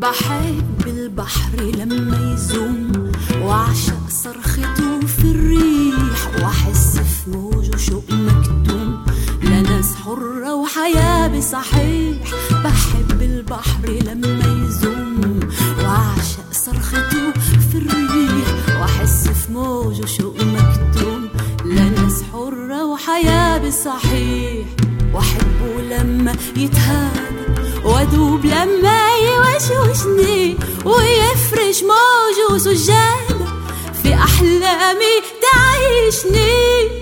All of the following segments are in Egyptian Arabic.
بحب البحر لما يزوم وعشق صرخته في الريح واحس في موجه شوق مكتوم لناس حرة وحياة بصحيح بحب البحر لما يزوم وعشق صرخته في الريح واحس في موجه شوق مكتوم لناس حرة وحياة بصحيح واحبه لما يتهاب وادوب لما يوشوشني ويفرش موجه سجادة في أحلامي تعيشني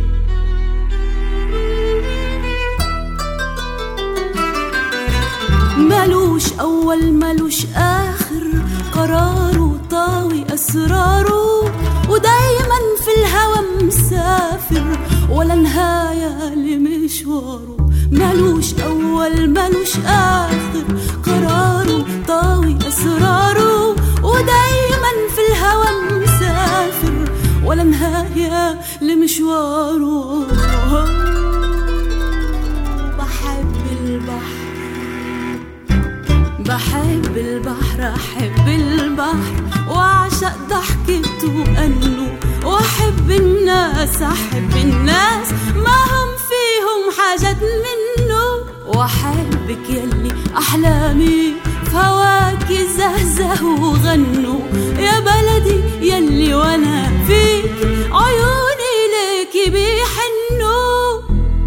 ملوش أول ملوش آخر قراره طاوي أسراره ودايما في الهوى مسافر ولا نهاية لمشواره ملوش أول ملوش آخر قراره طاوي أسراره ودايما في الهوى مسافر ولا نهاية لمشواره بحب البحر بحب البحر أحب البحر وأعشق ضحكته وأنه وأحب الناس أحب الناس ما هم فيهم حاجات منه وأحبك يلي أحلامي في هواك زهزهوا وغنوا يا بلدي يلي وأنا فيك عيوني ليكي بيحنوا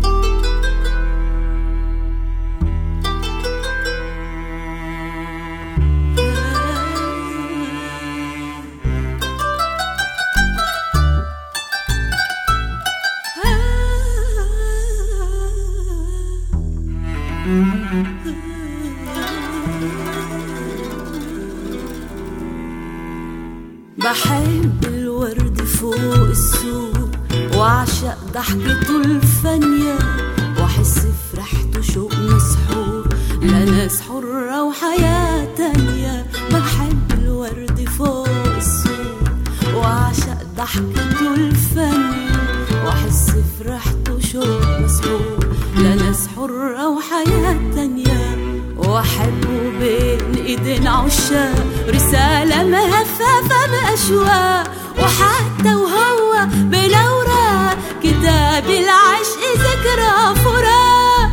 بحب الورد فوق السوق وعشق ضحكته الفانية واحس في ريحته شوق مسحور لناس حرة وحياة تانية بحب الورد فوق السوق وعشق ضحكته الفانية واحس في ريحته شوق مسحور لناس حرة وحياة تانية واحبه بين ايدين عشاق رسالة مهففة بأشواق وحتى وهو بلوراق كتاب العشق ذكرى فراق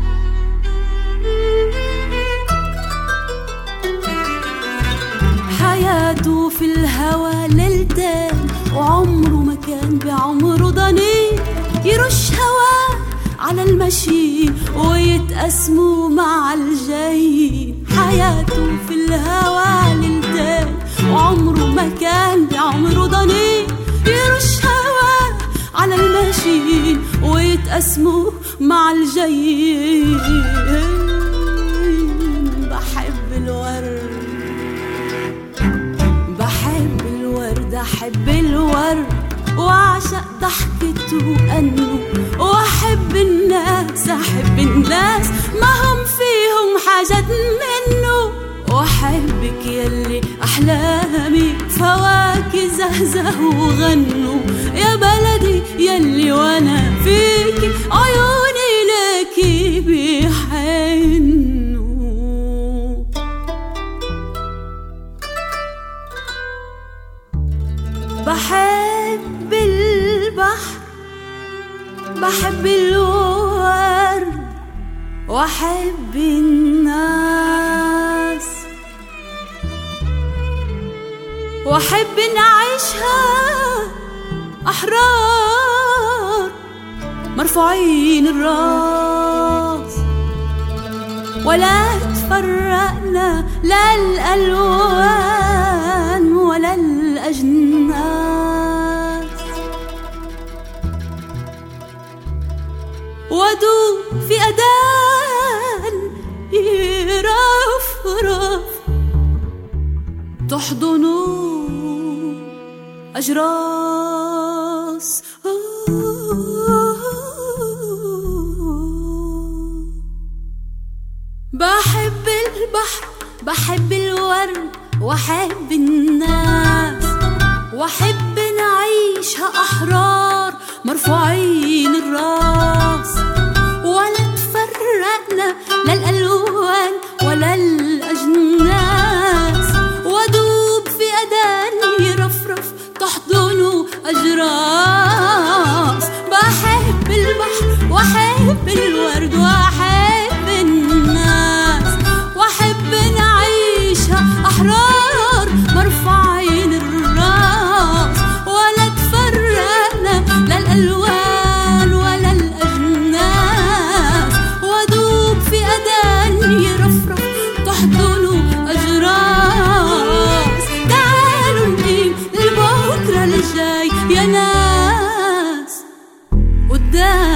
حياته في الهوى ليلتين وعمره ما كان بعمره ضنين يرش هواه على المشي ويتقسموا مع الجايين حياته في الهوى ليلتين وعمره ما كان بعمره ضنين يرش هواه على المشي ويتقسموا مع الجايين بحب الورد بحب الورد احب الورد واعشق ضحكته وانه واحب الناس احب الناس ما هم فيهم حاجات منه واحبك يلي احلامي فواك زهزهوا وغنوا يا بلدي يلي وانا فيك عيوني ليكي بيحنوا بحب البحر بحب الورد واحب الناس واحب نعيشها احرار مرفوعين الراس ولا تفرقنا لا الالوان ولا الاجناس ودوب في اذان يرفرف تحضنوا اجراس بحب البحر بحب الورد واحب الناس واحب نعيشها احرار مرفوعين الراس ولا تفرقنا لا الالوان ولا الاجناس أجراس بحب البحر وأحب الورد وأحب الناس وأحب نعيشها أحرار مرفوعين الراس ولا تفرقنا لا الألوان ولا الأجناس وأدوب في أذان يرفرف تحضنوا أجراس تعالوا نقيم للبكرة الجاي يا ناس قدام